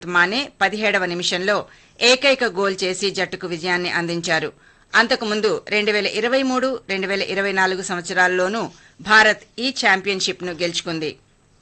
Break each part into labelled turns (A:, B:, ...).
A: మానే పదిహేడవ నిమిషంలో ఏకైక గోల్ చేసి జట్టుకు విజయాన్ని అందించారు అంతకుముందు రెండు వేల ఇరవై మూడు రెండు వేల ఇరవై నాలుగు సంవత్సరాల్లోనూ భారత్ ఈ ఛాంపియన్షిప్ను గెలుచుకుంది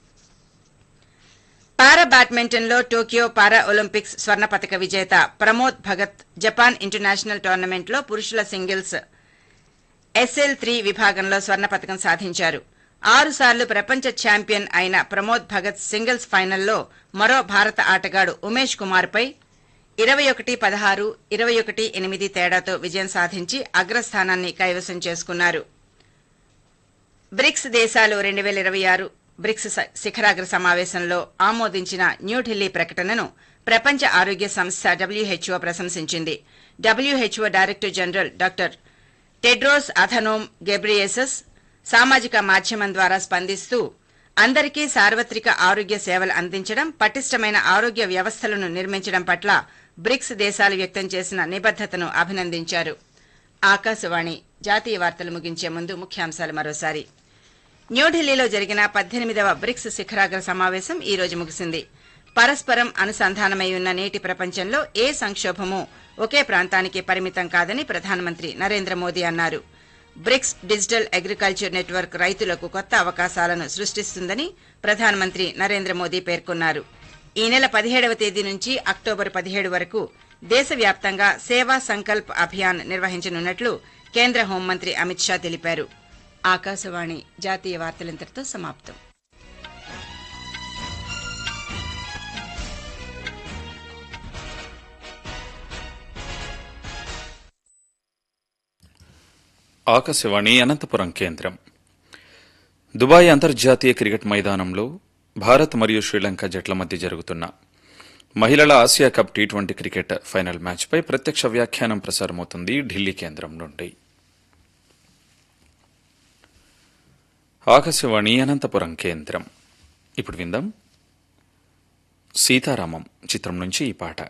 A: పారా బ్యాడ్మింటన్లో టోక్యో పారా ఒలింపిక్స్ స్వర్ణ పతక విజేత ప్రమోద్ భగత్ జపాన్ ఇంటర్నేషనల్ టోర్నమెంట్లో పురుషుల సింగిల్స్ ఎస్ఎల్ త్రీ విభాగంలో స్వర్ణ పతకం సాధించారు ఆరుసార్లు ప్రపంచ ఛాంపియన్ అయిన ప్రమోద్ భగత్ సింగిల్స్ ఫైనల్లో మరో భారత ఆటగాడు ఉమేష్ కుమార్పై ఇరవై ఒకటి పదహారు ఇరవై ఒకటి ఎనిమిది తేడాతో విజయం సాధించి అగ్రస్థానాన్ని కైవసం చేసుకున్నారు బ్రిక్స్ దేశాలు రెండు వేల ఇరవై ఆరు బ్రిక్స్ స- శిఖరాగ్ర సమావేశంలో ఆమోదించిన న్యూఢిల్లీ ప్రకటనను ప్రపంచ ఆరోగ్య సంస్థ డబ్ల్యూహెచ్ఓ ప్రశంసించింది WHO director general doctor Tedros Adhanom Ghebreyesus సామాజిక మాధ్యమం ద్వారా స్పందిస్తూ అందరికీ సార్వత్రిక ఆరోగ్య సేవలు అందించడం పటిష్టమైన ఆరోగ్య వ్యవస్థలను నిర్మించడం పట్ల బ్రిక్స్ దేశాలు వ్యక్తం చేసిన నిబద్దతను అభినందించారు ఆకాశవాణి జాతీయ వార్తలు ముగించే ముందు ముఖ్యాంశాలు మరోసారి న్యూఢిల్లీలో జరిగిన పద్దెనిమిదవ బ్రిక్స్ శిఖరాగ్ర సమావేశం ఈ రోజు ముగిసింది పరస్పరం అనుసంధానమై ఉన్న నేటి ప్రపంచంలో ఏ సంక్షోభమూ ఒకే ప్రాంతానికి పరిమితం కాదని ప్రధానమంత్రి నరేంద్ర మోదీ అన్నారు బ్రిక్స్ డిజిటల్ అగ్రికల్చర్ నెట్వర్క్ రైతులకు కొత్త అవకాశాలను సృష్టిస్తుందని ప్రధానమంత్రి నరేంద్ర మోదీ పేర్కొన్నారు ఈ నెల పదిహేడవ తేదీ నుంచి అక్టోబర్ పదిహేడు వరకు దేశవ్యాప్తంగా సేవా సంకల్ప్ అభియాన్ నిర్వహించనున్నట్లు కేంద్ర హోంమంత్రి అమిత్ షా తెలిపారు ఆకాశవాణి జాతీయ వార్తలింతటితో సమాప్తం
B: ఆకాశవాణి అనంతపురం కేంద్రం దుబాయ్ అంతర్జాతీయ క్రికెట్ మైదానంలో భారత్ మరియు శ్రీలంక జట్ల మధ్య జరుగుతున్న మహిళల Asia cup T twenty cricket final మ్యాచ్పై ప్రత్యక్ష వ్యాఖ్యానం ప్రసారమవుతుంది ఢిల్లీ కేంద్రం నుండి ఆకాశవాణి అనంతపురం కేంద్రం ఇప్పుడు విందాం సీతారామం చిత్రం నుంచి ఈ పాట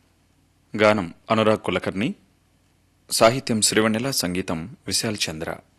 B: గానం అనురాగ్ కులకర్ణి సాహిత్యం శ్రీవణెల సంగీతం విశాల్ చంద్ర